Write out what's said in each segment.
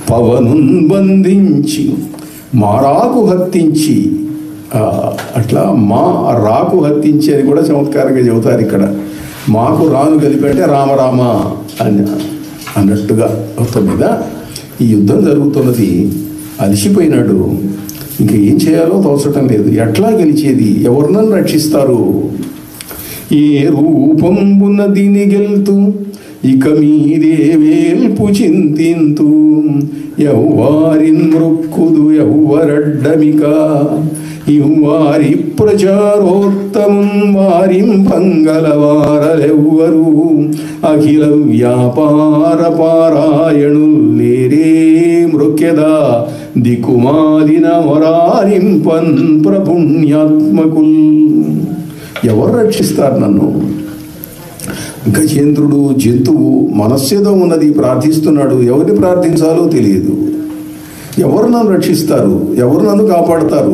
పవనున్ బంధించి మారాకు హత్తించి ఆ, అట్లా మా రాకు హత్తించి అని కూడా చమత్కారంగా చెబుతారు ఇక్కడ మాకు రాను కలిపి అంటే రామరామ అని అన్నట్టుగా మొత్తం మీద ఈ యుద్ధం జరుగుతున్నది అలసిపోయినాడు ఇంక ఏం చేయాలో తోచటం లేదు ఎట్లా గెలిచేది ఎవరినన్ను రక్షిస్తారు ఏ రూపంబున దీని గెల్తూ ఇక మీదే వేల్పు చింతింతు ఎవ్వారిన్ మృక్కుదు ఎవ్వరడ్డమిక ఇవ్వారి ప్రచారోత్తమం వారిం పంగలవారలెవ్వరు అఖిల వ్యాపార పారాయణుల్ లేరే మృక్యదా దిక్కుమాలిన వరారింపన్ ప్రపుణ్యాత్మకుల్ ఎవరు రక్షిస్తారు నన్ను గజేంద్రుడు జంతువు మనస్సేదో ఉన్నది ప్రార్థిస్తున్నాడు ఎవరిని ప్రార్థించాలో తెలియదు ఎవరు నన్ను రక్షిస్తారు ఎవరు నన్ను కాపాడతారు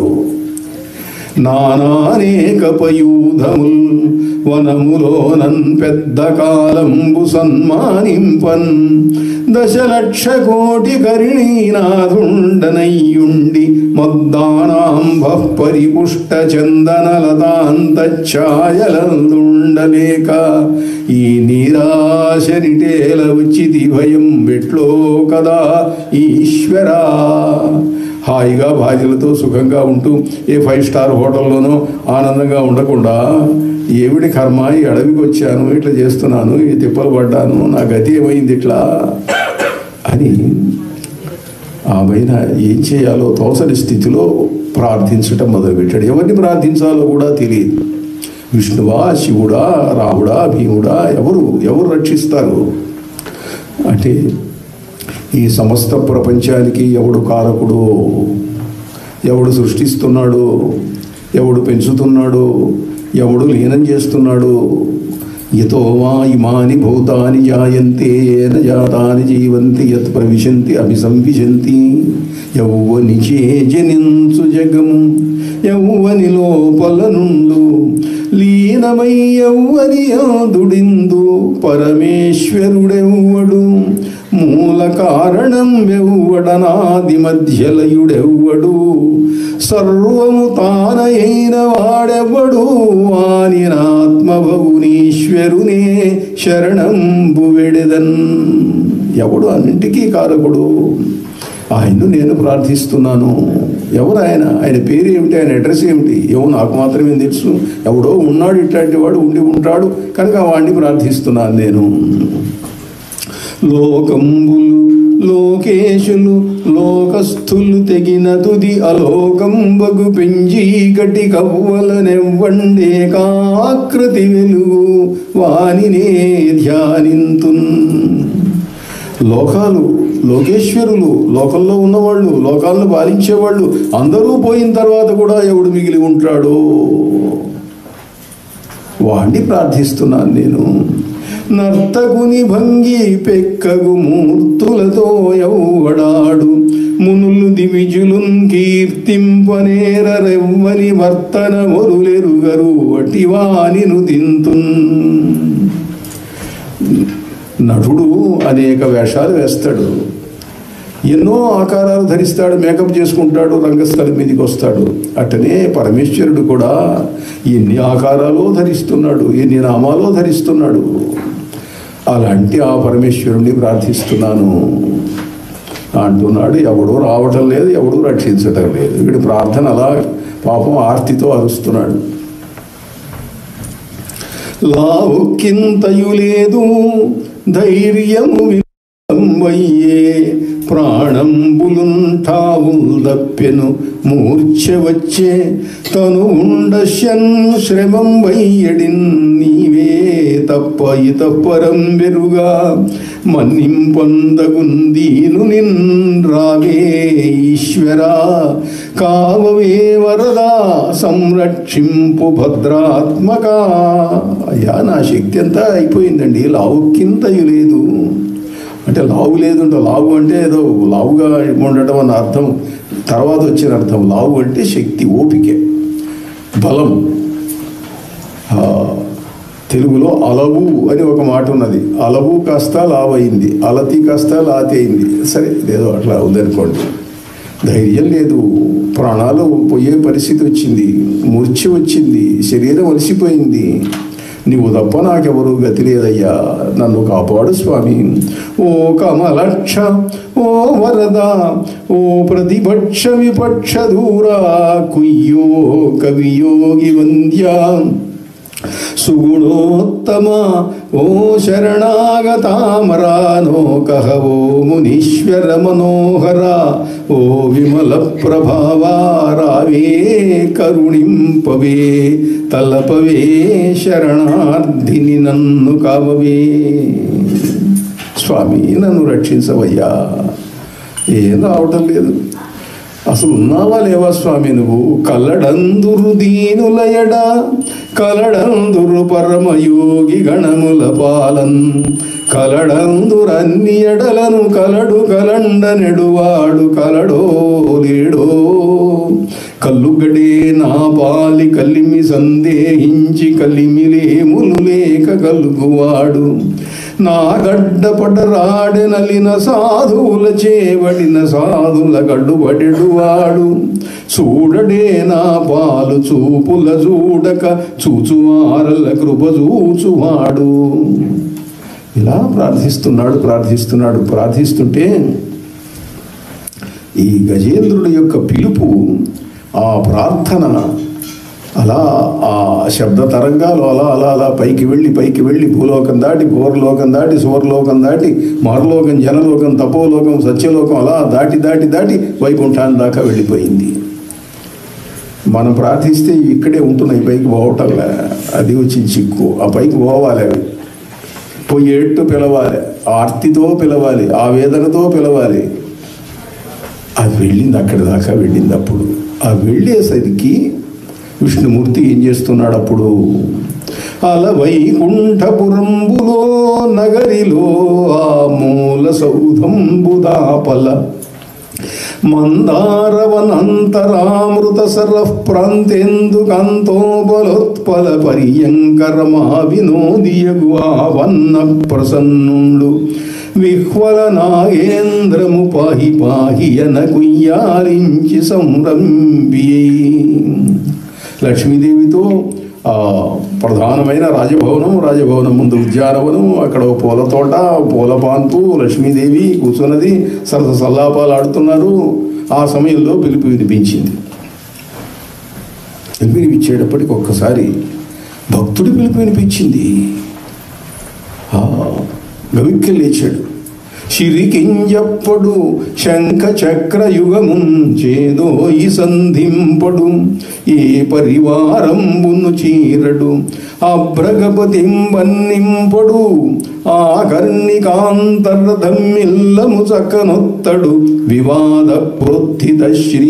నానానేకపయూధముల్ వనములోనన్ పెద్ద కాలంబు సన్మానింపన్ దశలక్ష కోటి కరిణీనాథుండనయ్యుండి మద్దానాంబ పరిపుష్ట చందనలతాంతఛాయలందుండలేక ఈ నిరాశనిటేల ఉచితి భయం వెట్లో కదా ఈశ్వరా హాయిగా భార్యలతో సుఖంగా ఉంటూ ఏ ఫైవ్ స్టార్ హోటల్లోనో ఆనందంగా ఉండకుండా ఏమిటి కర్మ ఈ అడవికి వచ్చాను ఇట్లా చేస్తున్నాను ఈ తిప్పలు పడ్డాను నా గతి ఏమైంది ఇట్లా అని ఆమెన ఏం చేయాలో తోసని స్థితిలో ప్రార్థించటం మొదలుపెట్టాడు ఎవరిని ప్రార్థించాలో కూడా తెలియదు విష్ణువా శివుడా రాముడా భీముడా ఎవరు ఎవరు రక్షిస్తారు అంటే ఈ సమస్త ప్రపంచానికి ఎవడు కారకుడు ఎవడు సృష్టిస్తున్నాడు ఎవడు పెంచుతున్నాడు ఎవడు లీనం చేస్తున్నాడు యతో వా ఇమాని భూతాని జాయంతే ఏన జాతాని జీవంతి యత్ ప్రవిశంతి అభిసంవిశంతి యౌవనిచే జనించు జగము యౌవని లోపల నుండు లీనమై యౌవని దుడిందు పరమేశ్వరుడెవ్వడు మూల కారణం ఎవ్వడనాది మధ్యలయుడెవ్వడు సర్వము తానయైన వాడెవ్వడు వానినాత్మభవునీశ్వరునే శరణంబు వెడెదన్ ఎవడు అన్నింటికీ కారకుడు ఆయన్ను నేను ప్రార్థిస్తున్నాను ఎవరు ఆయన ఆయన పేరు ఏమిటి ఆయన అడ్రస్ ఏమిటి ఏమో నాకు మాత్రమే తెలుసు ఎవడో ఉన్నాడు ఇట్లాంటి వాడు ఉండి ఉంటాడు కనుక వాడిని ప్రార్థిస్తున్నాను నేను లోకంబులు లోకేశులు లోకస్థులు తెగిన తుది అలోకంబగు పెంజీకటి కవ్వలనెవ్వండే కాకృతి వెలుగు వానినే ధ్యానింతున్ లోకాలు లోకేశ్వరులు లోకంలో ఉన్నవాళ్ళు లోకాలను పాలించేవాళ్ళు అందరూ పోయిన తర్వాత కూడా ఎవడు మిగిలి ఉంటాడో వాణ్ణి ప్రార్థిస్తున్నాను నేను నర్తకుని భంగి పెక్కగు మూర్తులతో ఎవ్వడాడు మునులు దివిజులున్ కీర్తింపనేరెవ్వని వర్తన మొరులెరుగరు అటివానిను తింతున్ నటుడు అనేక వేషాలు వేస్తాడు ఎన్నో ఆకారాలు ధరిస్తాడు మేకప్ చేసుకుంటాడు రంగస్థలం మీదకి వస్తాడు అట్టనే పరమేశ్వరుడు కూడా ఎన్ని ఆకారాలు ధరిస్తున్నాడు ఎన్ని నామాలో ధరిస్తున్నాడు అలాంటి ఆ పరమేశ్వరుణ్ణి ప్రార్థిస్తున్నాను అంటున్నాడు ఎవడూ రావటం లేదు ఎవడూ రక్షించటం లేదు వీడి ప్రార్థన అలా పాపం ఆర్తితో అరుస్తున్నాడు లావుక్కింతయు లేదు ధైర్యము విలంబయ్యే ప్రాణంబులుంఠావుల్ దప్పెను మూర్ఛ వచ్చే తను ఉండశ్యన్ శ్రమం వయ్యడిన్ నీవే తప్ప ఇతపరం వెరుగా మన్నింపొందగుందీను నిన్ రావే ఈశ్వరా కావవే వరదా సంరక్షింపు భద్రాత్మక అయ్యా నా శక్తి అంతా అయిపోయిందండి లావుక్కింతయు లేదు అంటే లావు లేదంటే లావు అంటే ఏదో లావుగా ఉండటం అన్న అర్థం తర్వాత వచ్చిన అర్థం లావు అంటే శక్తి ఓపిక బలం ఆ, తెలుగులో అలవు అని ఒక మాట ఉన్నది అలవు కాస్త లావైంది అలతి కాస్త లాతి అయింది సరే లేదో అట్లా ఉందనుకోండి ధైర్యం లేదు ప్రాణాలు పోయే పరిస్థితి వచ్చింది మూర్ఛ వచ్చింది శరీరం అలసిపోయింది నీవు తప్ప నాకెవరు గతి లేదయ్యా నన్ను కాపాడు స్వామి ఓ కమలక్ష ఓ వరద ఓ ప్రతిపక్ష విపక్ష దూరా కుయ్యో కవియోగి వంద్యా సుగుణోత్తమ ఓ శరణాగతామరానో కహ ఓ మునీశ్వర మనోహర ఓ విమల ప్రభావా రావే కరుణింపవే తలపవే శరణార్థిని నన్ను కావవే స్వామి నన్ను రక్షించవయ్యా ఏం రావటం లేదు అసలు ఉన్నావా లేవా స్వామి నువ్వు కలడందురు దీనులయడ కలడందురు పరమయోగి గణముల పాలన్ కలడందురన్ని ఎడలను కలడు కలండ నెడువాడు కలడో లేడో కల్లుగడే నా పాలి కలిమి సందేహించి కలిమిలేములు లేక కలుగువాడు నా గడ్డ పడరాడె నలిన సాధువుల చేవడిన సాధుల గడ్డుబడెడువాడు చూడడే నా పాలు చూపుల చూడక చూచువారల కృప చూచువాడు ఇలా ప్రార్థిస్తున్నాడు ప్రార్థిస్తున్నాడు ప్రార్థిస్తుంటే ఈ గజేంద్రుడి యొక్క పిలుపు ఆ ప్రార్థన అలా ఆ శబ్ద తరంగాలు అలా అలా అలా పైకి వెళ్ళి పైకి వెళ్ళి భూలోకం దాటి ఘోరలోకం దాటి సువర్లోకం దాటి మారలోకం జనలోకం తపోలోకం సత్యలోకం అలా దాటి దాటి దాటి వైకుంఠాన్ని దాకా వెళ్ళిపోయింది మనం ప్రార్థిస్తే ఇక్కడే ఉంటున్నాయి పైకి పోవటంలే అది వచ్చి చిక్కు ఆ పైకి పోవాలి అవి పోయేట్టు పిలవాలి ఆర్తితో పిలవాలి ఆవేదనతో పిలవాలి అది వెళ్ళింది అక్కడి దాకా వెళ్ళింది అప్పుడు ఆ వెళ్ళేసరికి విష్ణుమూర్తి ఏం చేస్తున్నాడు అప్పుడు అల వైకుంఠపురంబులో నగరిలో ఆ మూల సౌధంబుదాపల మందారవనంతరామృత సరః ప్రాంతేందుకంతోబలోత్పల పర్యంకరమా వినోదియగు ఆవన్న ప్రసన్నుండు విహ్వల నాగేంద్రము పాహి పాహి అన కుయ్యాలించి సంరంభియై లక్ష్మీదేవితో ఆ ప్రధానమైన రాజభవనం రాజభవనం ముందు ఉద్యానవనం అక్కడ ఓ పూల తోట పూల పాన్పు లక్ష్మీదేవి కూర్చున్నది సరస సల్లాపాలు ఆడుతున్నారు ఆ సమయంలో పిలుపు వినిపించింది పిలుపు వినిపించేటప్పటికి ఒక్కసారి భక్తుడి పిలుపు వినిపించింది ఆ, గవిక్కి లేచాడు చిరికింజప్పడు శంఖ చక్ర యుగమున్ చేదోయి సంధింపడు ఏ పరివారంబును చీరడు అభ్రగపతింబన్నింపడు ఆ కర్ణికాంతర్ధమ్మిల్లము చక్కనొత్తడు వివాద ప్రోత్థిత శ్రీ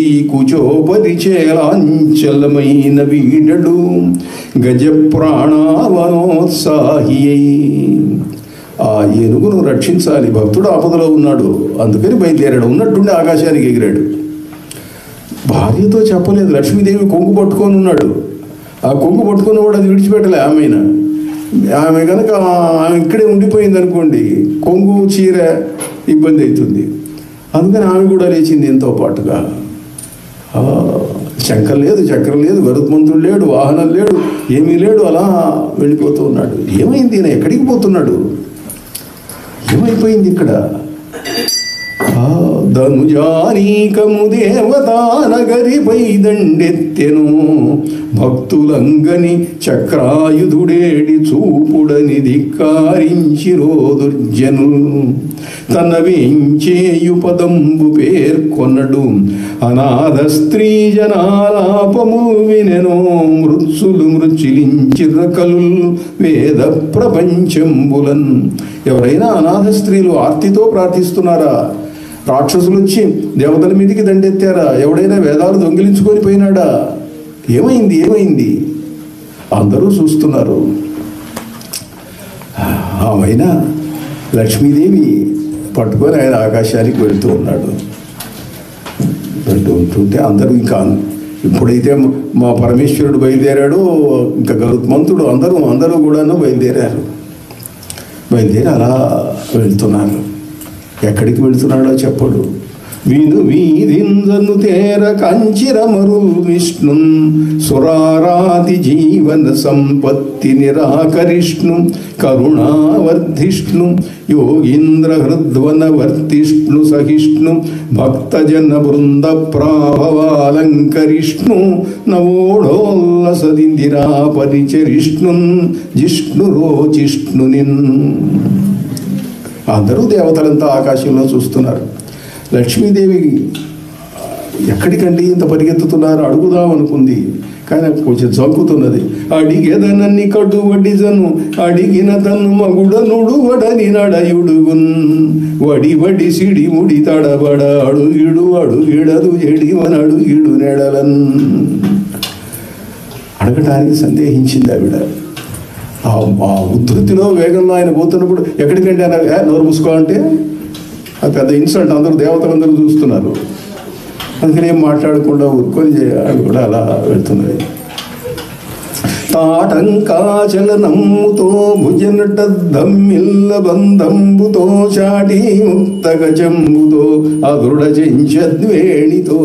కుచోపరిచేలాంచలమైన వీడడు గజ ప్రాణావనోత్సాహి ఆ ఏనుగును రక్షించాలి భక్తుడు ఆపదలో ఉన్నాడు అందుకని బయలుదేరాడు ఉన్నట్టుండి ఆకాశానికి ఎగిరాడు భార్యతో చెప్పలేదు లక్ష్మీదేవి కొంగు పట్టుకొని ఉన్నాడు ఆ కొంగు పట్టుకొని కూడా అది విడిచిపెట్టలే ఆమెన ఆమె కనుక ఆమె ఇక్కడే ఉండిపోయింది అనుకోండి కొంగు చీర ఇబ్బంది అవుతుంది అందుకని ఆమె కూడా లేచింది ఎంతో పాటుగా ఆ, శంఖం లేదు చక్రం లేదు గరుత్మంతుడు లేడు వాహనం లేడు ఏమీ లేడు అలా వెళ్ళిపోతూ ఉన్నాడు ఏమైంది ఈయన ఎక్కడికి పోతున్నాడు ఏమైపోయింది ఇక్కడ ఆ ధనుజానీకము దేవతా నగరిపై దండెత్తెను భక్తులంగని చక్రాయుధుడేడి చూపుడని ధిక్కారించిరో దుర్జనులు తన వేంచేయు పదంబు పేర్కొనడు అనాథ స్త్రీ జనాలాపము వినెనో మృత్సులు మృచిలించిర్రకలు వేద ప్రపంచంబులన్ ఎవరైనా అనాథ స్త్రీలు ఆర్తితో ప్రార్థిస్తున్నారా రాక్షసులు వచ్చి దేవతల మీదకి దండెత్తారా ఎవడైనా వేదాలు దొంగిలించుకొని పోయినాడా ఏమైంది ఏమైంది అందరూ చూస్తున్నారు ఆమెనా లక్ష్మీదేవి పట్టుకొని ఆయన ఆకాశానికి వెళుతూ ఉన్నాడు వెళ్తూ ఉంటుంటే అందరూ ఇంకా ఇప్పుడైతే మా పరమేశ్వరుడు బయలుదేరాడు ఇంకా గరుత్మంతుడు అందరూ అందరూ కూడాను బయలుదేరారు బయలుదేరి అలా వెళ్తున్నారు ఎక్కడికి వెళ్తున్నాడో చెప్పడు విను వీధిందను తేర కంచిరమరు విష్ణు సురారాతి జీవన సంపత్తి నిరాకరిష్ణు కరుణావర్ధిష్ణు యోగీంద్ర హృద్వన వర్తిష్ణు సహిష్ణు భక్తజన బృంద ప్రాభవాలంకరిష్ణు నవోఢోల్లసదిందిరా పరిచరిష్ణు జిష్ణురోచిష్ణునిన్ అందరూ దేవతలంతా ఆకాశంలో చూస్తున్నారు లక్ష్మీదేవి ఎక్కడికండి ఇంత పరిగెత్తుతున్నారు అడుగుదాం అనుకుంది కానీ కొంచెం చంకుతున్నది అడిగెదనన్ని కడు వడిజను అడిగిన తన్ను మగుడనుడు వడని నడయుడుగున్ వడి వడి సిడి ముడి తడబడ అడుగిడు అడుగిడదు ఎడివనడు ఇడు నెడలన్ అడగటానికి సందేహించింది ఆవిడ ఆ ఆ ఉద్ధృతిలో వేగంలో ఆయన పోతున్నప్పుడు ఎక్కడికంటే ఆయన "ఏ, నోరు మూసుకో అంటే అది పెద్ద ఇన్సల్ట్ అందరూ దేవతలందరూ చూస్తున్నారు అందుకని ఏం మాట్లాడకుండా ఊరుకొని చే- ఆవిడ కూడా అలా వెళ్తున్నది తాటంకాచలనమ్ముతో భుజనట దమ్మిల్ల బంధంబుతో చాటి ముక్త గజంబుతో అదృఢ చెంచద్వేణితో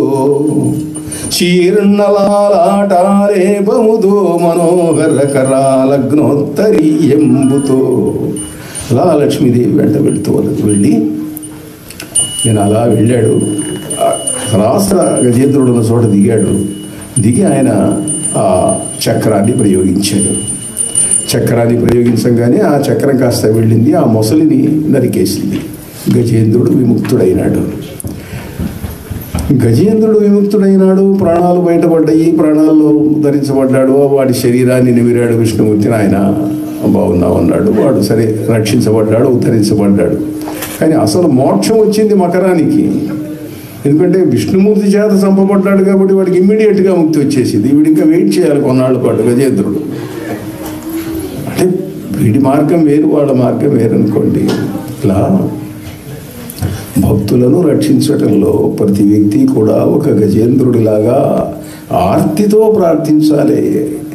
చీర్ణలాటారేపముతో మనోహర కరాలగ్నోత్తరీయంబుతో అలా లక్ష్మీదేవి వెంట వెళుతూ ఉన్నది. వెళ్ళి నేను అలా వెళ్ళాడు ఆ రాష్ట్ర గజేంద్రుడు ఉన్న చోట దిగాడు దిగి ఆయన ఆ చక్రాన్ని ప్రయోగించాడు చక్రాన్ని ప్రయోగించగానే ఆ చక్రం కాస్త వెళ్ళింది ఆ మొసలిని నరికేసింది గజేంద్రుడు విముక్తుడైనాడు గజేంద్రుడు విముక్తుడైనాడు ప్రాణాలు బయటపడ్డాయి ప్రాణాల్లో ధరించబడ్డాడు వాడి శరీరాన్ని నిమిరాడు విష్ణుమూర్తిని ఆయన బాగున్నావు అన్నాడు వాడు సరే రక్షించబడ్డాడు ఉద్ధరించబడ్డాడు కానీ అసలు మోక్షం వచ్చింది మకరానికి ఎందుకంటే విష్ణుమూర్తి చేత చంపబడ్డాడు కాబట్టి వాడికి ఇమ్మీడియట్గా ముక్తి వచ్చేసింది వీడు ఇంకా వెయిట్ చేయాలి కొన్నాళ్ళ పాటు గజేంద్రుడు అంటే వీడి మార్గం వేరు వాళ్ళ మార్గం వేరు అనుకోండి ఇలా భక్తులను రక్షించటంలో ప్రతి వ్యక్తి కూడా ఒక గజేంద్రుడిలాగా ఆర్తితో ప్రార్థించాలి